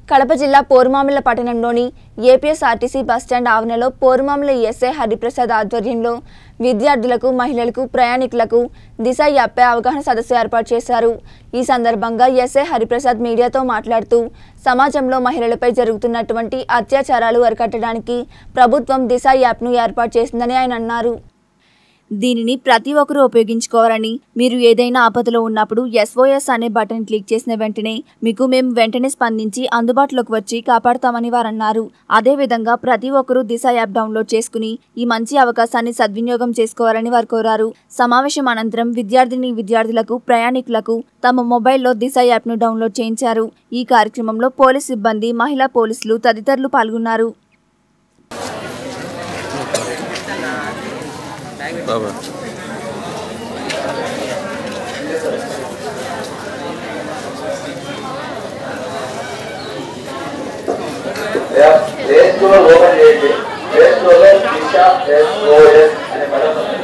కడప జిల్లా పోరుమామిల పట్టణంలోని APSRTC bus stand ఆవరణలో పోరుమామిల ఎస్ఐ హరిప్రసాద్ ఆధ్వర్యంలో విద్యార్థులకు మహిళలకు ప్రయాణికులకు దిశ యాప్పై అవగాహన సదస్సు ఏర్పాటు చేశారు ఈ సందర్భంగా ఎస్ఐ హరిప్రసాద్ మీడియాతో మాట్లాడుతూ సమాజంలో మహిళలపై జరుగుతున్నటువంటి అత్యాచారాలు అరికట్టడానికి ప్రభుత్వం దిశ యాప్ను ఏర్పాటు చేసిందని ఆయన అన్నారు దీనిని ప్రతి ఒక్కరూ ఉపయోగించుకోవాలని మీరు ఏదైనా ఆపదలో ఉన్నప్పుడు ఎస్ఓఎస్ అనే బటన్ క్లిక్ చేసిన వెంటనే మీకు మేము వెంటనే స్పందించి అందుబాటులోకి వచ్చి కాపాడుతామని వారు అన్నారు అదేవిధంగా ప్రతి ఒక్కరూ దిశ యాప్ డౌన్లోడ్ చేసుకుని ఈ మంచి అవకాశాన్ని సద్వినియోగం చేసుకోవాలని వారు కోరారు సమావేశం అనంతరం విద్యార్థిని విద్యార్థులకు ప్రయాణికులకు తమ మొబైల్లో దిశ యాప్ను డౌన్లోడ్ చేయించారు ఈ కార్యక్రమంలో పోలీస్ సిబ్బంది మహిళా పోలీసులు తదితరులు పాల్గొన్నారు బాబా ప్లే స్టోర్ ఓపెన్ చేయండి ప్లే స్టోర్ లో దిశ ఎస్ఓఎస్ అనే పదం ఉంది.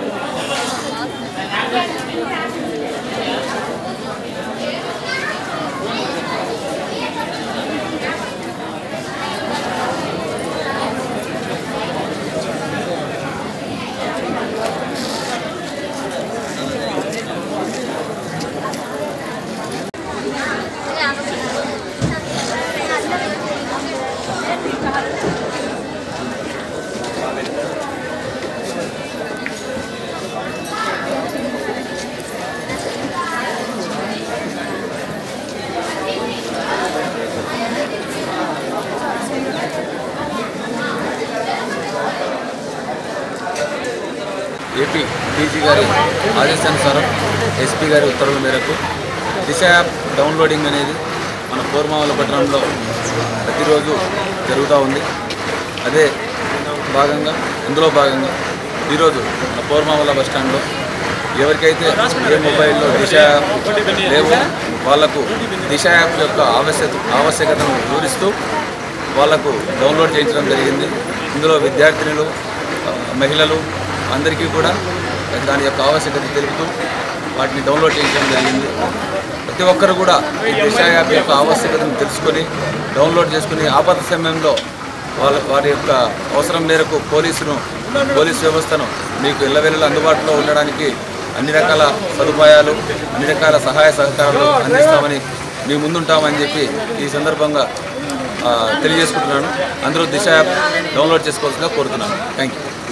ఏపీ డీజీ గారి ఆదేశానుసారం ఎస్పీ గారి ఉత్తర్వుల మేరకు దిశ యాప్ డౌన్లోడింగ్ అనేది మన పూర్మావల పట్టణంలో ప్రతిరోజు జరుగుతూ ఉంది అదే భాగంగా ఇందులో భాగంగా ఈరోజు మన పూర్మావల బస్ స్టాండ్లో ఎవరికైతే ఏ మొబైల్లో దిశ యాప్ లేవో వాళ్లకు దిశ యాప్ యొక్క ఆవశ్యక ఆవశ్యకతను వివరిస్తూ వాళ్లకు డౌన్లోడ్ చేయించడం జరిగింది ఇందులో విద్యార్థినులు ఆ, మహిళలు అందరికీ కూడా దాని యొక్క ఆవశ్యకత తెలుపుతూ వాటిని డౌన్లోడ్ చేయించడం జరిగింది ప్రతి ఒక్కరు కూడా ఈ దిశ యాప్ యొక్క ఆవశ్యకతను తెలుసుకొని డౌన్లోడ్ చేసుకుని ఆపద సమయంలో వాళ్ళ వారి యొక్క అవసరం మేరకు పోలీసును పోలీస్ వ్యవస్థను మీకు ఎల్లవెల్లలా అందుబాటులో ఉండడానికి అన్ని రకాల సదుపాయాలు అన్ని రకాల సహాయ సహకారాలు అందిస్తామని మీ ముందుంటామని చెప్పి ఈ సందర్భంగా ఆ, తెలియజేసుకుంటున్నాను అందరూ దిశ యాప్ డౌన్లోడ్ చేసుకోవాల్సిందిగా కోరుతున్నాను థ్యాంక్ యూ